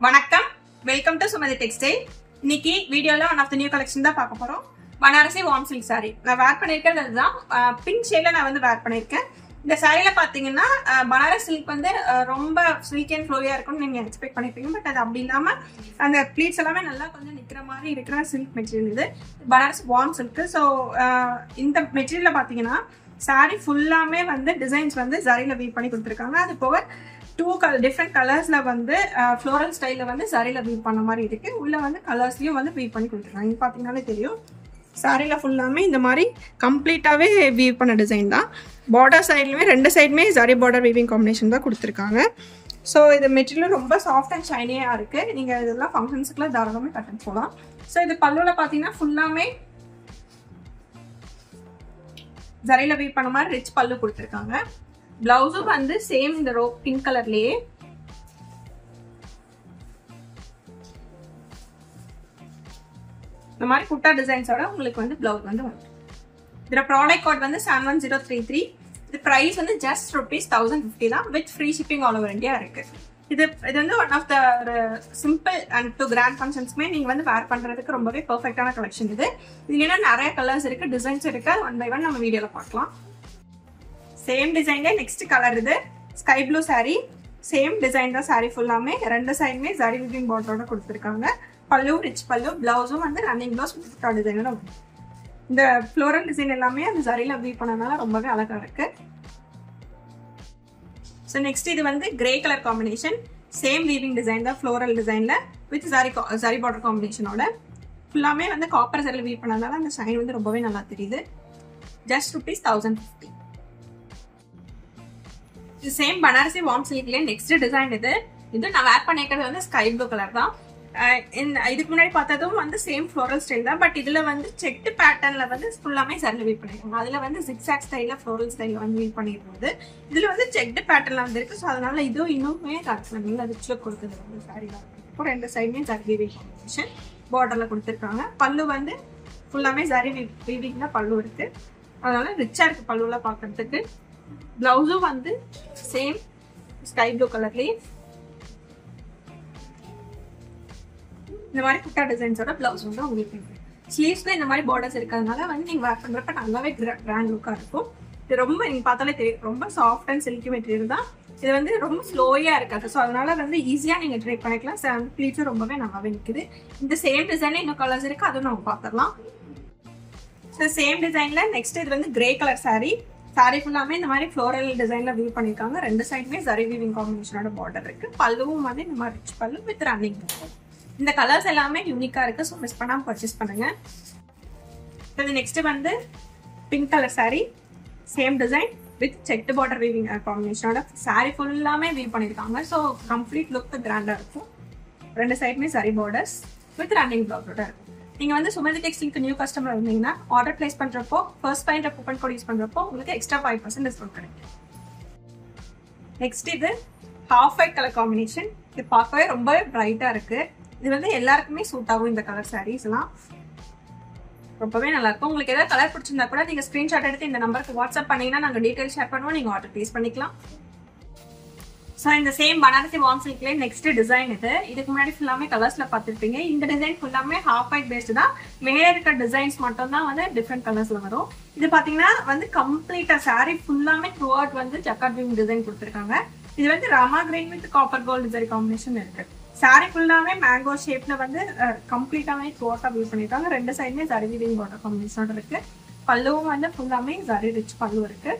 வணக்கம் welcome to Sumathi textile இன்னைக்கு வீடியோல one of the new collection தான் பார்க்க போறோம் பனாரசி வார்ம் சில்க் சாரி நான் வேர் பண்ணியிருக்கிறது அதுதான் பிங்க் ஷேட்ல நான் வந்து வேர் பண்ணியிருக்கேன் இந்த சாரியில பாத்தீங்கன்னா அஹ், பனாரஸ் சில்க் வந்து அஹ், ரொம்ப சில்க் அண்ட் ஃப்ளோயா இருக்கும்னு நீங்க எக்ஸ்பெக்ட் பண்ணிருப்பீங்க பட் அது அப்படி இல்லாம அந்த ப்ளீட்ஸ் எல்லாமே நல்லா கொஞ்சம் நிக்கிற மாதிரி இருக்கிற சில்க் மெட்டீரியல் இது பனாரஸ் வார்ம் சில்க் ஸோ இந்த மெட்டீரியல்ல பாத்தீங்கன்னா சாரி ஃபுல்லாமே வந்து டிசைன்ஸ் வந்து ஜரியில வீவ் பண்ணி கொடுத்துருக்காங்க அது போக டூ கலர் டிஃப்ரெண்ட் கலர்ஸ்ல வந்து ஃப்ளோரல் ஸ்டைல்ல வந்து சாரியில வீவ் பண்ண மாதிரி இருக்கு உள்ள வந்து கலர்ஸ்லயும் வந்து வீவ் பண்ணி கொடுத்துருக்காங்க இங்க பாத்தீங்கன்னாலே தெரியும் சாரியில ஃபுல்லாமே இந்த மாதிரி கம்ப்ளீட்டாவே வீவ் பண்ண டிசைன் தான் பார்டர் சைட்லயுமே ரெண்டு சைடுமே ஜரி பார்டர் வீவிங் காம்பினேஷன் தான் கொடுத்துருக்காங்க ஸோ இது மெட்டீரியல் ரொம்ப சாஃப்ட் அண்ட் ஷைனியாக இருக்கு நீங்க இதெல்லாம் ஃபங்க்ஷன்ஸுக்குலாம் தாராளமே கட்டன் போகலாம் ஸோ இது பல்லுவில் பார்த்தீங்கன்னா ஃபுல்லாமே ஜரியில வீவ் பண்ண மாதிரி ரிச் பல்லு கொடுத்துருக்காங்க பிளவுஸும் வந்து சேம் இந்த ரோ பிங்க் கலர்லயே இந்த மாதிரி குட்டா டிசைன்ஸோட உங்களுக்கு வந்து பிளவுஸ் வந்து வரும் இதில் ப்ராடக்ட் கோட் வந்து seven one zero three three இது ப்ரைஸ் வந்து ஜஸ்ட் ருபீஸ் தௌசண்ட் ஃபிஃப்டி தான் with free shipping all over India இருக்கு இது இது வந்து one of the simple and to grand ஃபங்க்ஷன்ஸ்மே நீங்கள் வந்து வேர் பண்ணுறதுக்கு ரொம்பவே பர்ஃபெக்டான கலெக்ஷன் இது இதுல இன்னும் நிறைய கலர்ஸ் இருக்கு டிசைன்ஸ் இருக்கு ஒன் பை ஒன் நம்ம வீடியோவில் பார்க்கலாம் சேம் டிசைன்ல நெக்ஸ்ட் கலர் இது sky blue saree same design தான் saree ஃபுல்லாமே ரெண்டு சைடுமே ஜரி விவிங் பார்டரோட கொடுத்துருக்காங்க பல்லு ரிச் பல்லு பிளவுஸும் வந்து ரன்னிங் பிளவுஸ் டிசைனோட வரும் இந்த ஃப்ளோரல் டிசைன் எல்லாமே அந்த ஜரியில வீவ் பண்ணனால ரொம்பவே அழகா இருக்கு ஸோ நெக்ஸ்ட் இது வந்து grey colour combination same weaving design தான் ஃப்ளோரல் டிசைன்ல வித் ஜரி ஜரி பார்டர் காம்பினேஷனோட ஃபுல்லாமே வந்து காப்பர் சரியில் வீவ் பண்ணனால அந்த ஷைன் வந்து ரொம்பவே நல்லா தெரியுது ஜஸ்ட் ருபீஸ் தௌசண்ட் ஃபிஃப்டி இது சேம் பனாரசி வார்ம் சில்க்லேயே நெக்ஸ்ட் டிசைன் இது இது நான் வேர் பண்ணிக்கிறது வந்து ஸ்கை ப்ளூ கலர் தான் அஹ் இந்த இதுக்கு முன்னாடி பார்த்ததும் வந்து சேம் ஃப்ளோரல் ஸ்டைல் தான் பட் இதுல வந்து செட்டு பேட்டர்ன்ல வந்து ஃபுல்லாமே சரில் வீவ் பண்ணிருக்காங்க அதுல வந்து ஜிக்ஸாக் ஸ்டைல ஃப்ளோரல் ஸ்டைல வந்து வீவ் பண்ணிருந்தது இதுல வந்து செக்டு பேட்டர்ன்ல வந்து இருக்கு ஸோ அதனால இதுவும் இன்னுமே நல்ல ரிச் லுக் கொடுக்குது வந்து சாரியில் இப்போ ரெண்டு சைடுமே ஜரி வீவிங் காம்பினேஷன் பார்டர்ல கொடுத்துருக்காங்க பல்லு வந்து ஃபுல்லாமே ஜரி வீவிங்ல பல்லு இருக்கு அதனால ரிச்சா இருக்கு பல்லுல பார்க்கறதுக்கு பிளவுஸும் வந்து சேம் ஸ்கை ப்ளூ கலர்லேயே இந்த மாதிரி குட்டா டிசைன்ஸோட பிளவுஸ் வந்து உங்களுக்கு ஸ்லீவ்ஸ்ல இந்த மாதிரி பார்டர்ஸ் இருக்கிறதுனால வந்து நீங்க வேர் பண்றப்ப நல்லாவே கிராண்ட் லுக்கா இருக்கும் இது ரொம்ப நீங்க பார்த்தாலே தெரியும் ரொம்ப சாஃப்ட் அண்ட் சில்கி மெட்டீரியல் தான் இது வந்து ரொம்ப ஸ்லோயா இருக்காது ஸோ அதனால வந்து ஈஸியா நீங்க ட்ரை பண்ணிக்கலாம் சார் ப்ளீட்ஸும் ரொம்பவே நல்லாவே நிக்குது இந்த சேம் டிசைன்ல இன்னும் கலர்ஸ் இருக்கு அதுவும் நம்ம பார்த்துடலாம் ஸோ சேம் டிசைன்ல நெக்ஸ்ட் இது வந்து கிரே கலர் saree saree ஃபுல்லாமே இந்த மாதிரி ஃப்ளோரல் டிசைன்ல வியூ பண்ணிருக்காங்க ரெண்டு சைடுமே ஜரி வீவிங் காம்பினேஷனோட பார்டர் இருக்கு பல்லுவும் வந்து இந்த மாதிரி ரிச் பல்லு வித் ரன்னிங் இந்த கலர்ஸ் எல்லாமே யூனிக்கா இருக்கு ஸோ மிஸ் பண்ணாம பர்ச்சேஸ் பண்ணுங்க இது நெக்ஸ்ட் வந்து pink colour saree same design with checked border weaving காம்பினேஷனோட saree ஃபுல்லாமே வீவ் பண்ணிருக்காங்க ஸோ கம்ப்ளீட் லுக் கிராண்டா இருக்கும் ரெண்டு சைடுமே சரி பார்டர்ஸ் வித் ரன்னிங் பிளவுஸோட இருக்கும் நீங்க வந்து சுமதி டெக்ஸ்டிங்க்கு நியூ கஸ்டமர் இருந்தீங்கன்னா ஆர்டர் பிளேஸ் பண்றப்போ first point coupon code use பண்றப்போ உங்களுக்கு எக்ஸ்ட்ரா ஃபைவ் பர்சன்ட் டிஸ்கவுண்ட் கிடைக்கும் நெக்ஸ்ட் இது ஹாஃப் ஒயிட் கலர் காம்பினேஷன் இது பார்க்கவே ரொம்பவே பிரைட்டா இருக்கு இது வந்து எல்லாருக்குமே சூட் ஆகும் இந்த கலர் சாரீஸ்லாம் ரொம்பவே நல்லா இருக்கும் உங்களுக்கு ஏதாவது கலர் பிடிச்சிருந்தா கூட நீங்க ஸ்கிரீன்ஷாட் எடுத்து இந்த நம்பருக்கு வாட்ஸ்அப் பண்ணீங்கன்னா நாங்க டீடைல் ஷேர் பண்ணுவோம் நீங்க ஆர்டர் பிளேஸ் பண்ணிக்கலாம் ஸோ இந்த சேம் பனாரசி வார்ம் சில்க்லேயே நெக்ஸ்ட் டிசைன் இது இதுக்கு முன்னாடி ஃபுல்லாமே கலர்ஸ்ல பார்த்துருப்பீங்க இந்த டிசைன் ஃபுல்லாமே ஹாஃப் ஒயிட் பேஸ்டு தான் மேலே இருக்க டிசைன்ஸ் மட்டும் தான் வந்து டிஃப்ரெண்ட் கலர்ஸ்ல வரும் இது பாத்தீங்கன்னா வந்து கம்ப்ளீட்டா saree ஃபுல்லாமே த்ரூ அவுட் வந்து ஜக்காட் விங் டிசைன் கொடுத்துருக்காங்க இது வந்து Rama green with copper gold design combination இருக்கு saree ஃபுல்லாமே மேங்கோ ஷேப்ல வந்து கம்ப்ளீட்டாவே த்ரூ அவுட்டா வியூ பண்ணிருக்காங்க ரெண்டு சைடுமே ஜரி வீவிங் பார்டர் காம்பினேஷனோட இருக்கு பல்லுவும் வந்து ஃபுல்லாமே ஜரி ரிச் பல்லு இருக்கு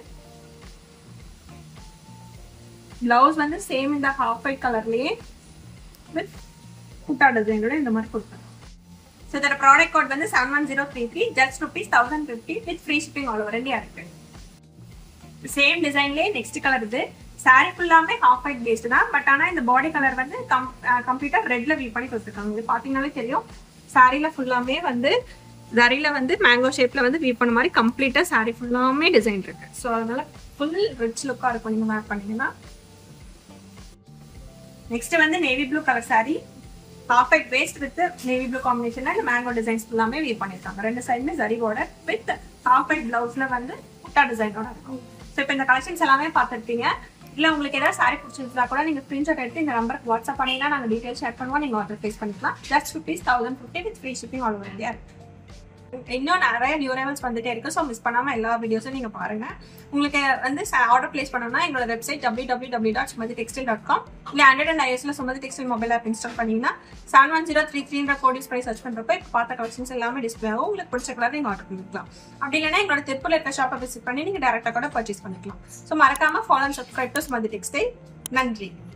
பிளவுஸ் வந்து சேம் இந்த ஹாஃப் ஒயிட் கலர்லயே வித் குட்டா டிசைனோட இந்த மாதிரி கொடுத்தாங்க ஸோ இதோட ப்ராடக்ட் கோட் வந்து seven one zero three three just rupees thousand fifty with free shipping all over India இருக்கு சேம் டிசைன்லேயே நெக்ஸ்ட் கலர் இது சாரி ஃபுல்லாமே ஹாஃப் ஒயிட் பேஸ்டு தான் பட் ஆனால் இந்த பாடி கலர் வந்து கம் கம்ப்ளீட்டாக ரெட்ல வியூ பண்ணி கொடுத்துருக்காங்க இது பார்த்தீங்கன்னாலே தெரியும் சாரியில் ஃபுல்லாமே வந்து ஜரியில வந்து மேங்கோ ஷேப்ல வந்து வியூ பண்ண மாதிரி கம்ப்ளீட்டாக சாரி ஃபுல்லாமே டிசைன் இருக்கு ஸோ அதனால ஃபுல் ரிச் லுக்காக இருக்கும் நீங்கள் வேர் பண்ணீங்கன்னா நெக்ஸ்ட் வந்து navy blue colour saree half white waste with navy blue காம்பினேஷன்ல இந்த மேங்கோ டிசைன்ஸ் ஃபுல்லாமே வீவ் பண்ணிருக்காங்க ரெண்டு சைடுமே zari border with half white பிளவுஸ்ல வந்து புட்டா டிசைனோட இருக்கும் ஸோ இப்போ இந்த கலெக்ஷன்ஸ் எல்லாமே பார்த்துருப்பீங்க இல்லை உங்களுக்கு ஏதாவது சாரி பிடிச்சிருந்தா கூட நீங்கள் ஸ்க்ரீன்ஷாட் எடுத்து இந்த நம்பருக்கு வாட்ஸ்அப் பண்ணிங்கன்னா நாங்கள் டீட்டெயில் ஷேர் பண்ணுவோம் நீங்கள் ஆர்டர் ப்ளேஸ் பண்ணிக்கலாம் just rupees thousand fifty with free shipping all over India இன்னும் நிறைய நியூ ரைவல்ஸ் வந்துட்டே இருக்கு ஸோ மிஸ் பண்ணாம எல்லா வீடியோஸும் நீங்க பாருங்க உங்களுக்கு வந்து ஆர்டர் பிளேஸ் பண்ணணும்னா எங்களோட website W W W dot Sumathi textile dot com இல்லை ஹண்ட்ரட் அண்ட் ஐஎஸ்ல Sumathi textile mobile app install பண்ணீங்கன்னா செவன் ஒன் ஜீரோ த்ரீ த்ரீன்ற கோட் யூஸ் பண்ணி சர்ச் பண்றப்ப இப்போ பார்த்த கலெக்ஷன்ஸ் எல்லாமே டிஸ்பிளே ஆகும் உங்களுக்கு பிடிச்ச கலர் நீங்க ஆர்டர் பண்ணிக்கலாம் அப்படி இல்லைன்னா எங்களோட திருப்பூர்ல இருக்க ஷாப்பை விசிட் பண்ணி நீங்க டேரக்டா கூட பர்ச்சேஸ் பண்ணிக்கலாம் ஸோ மறக்காம follow and subscribe to Sumathi textile நன்றி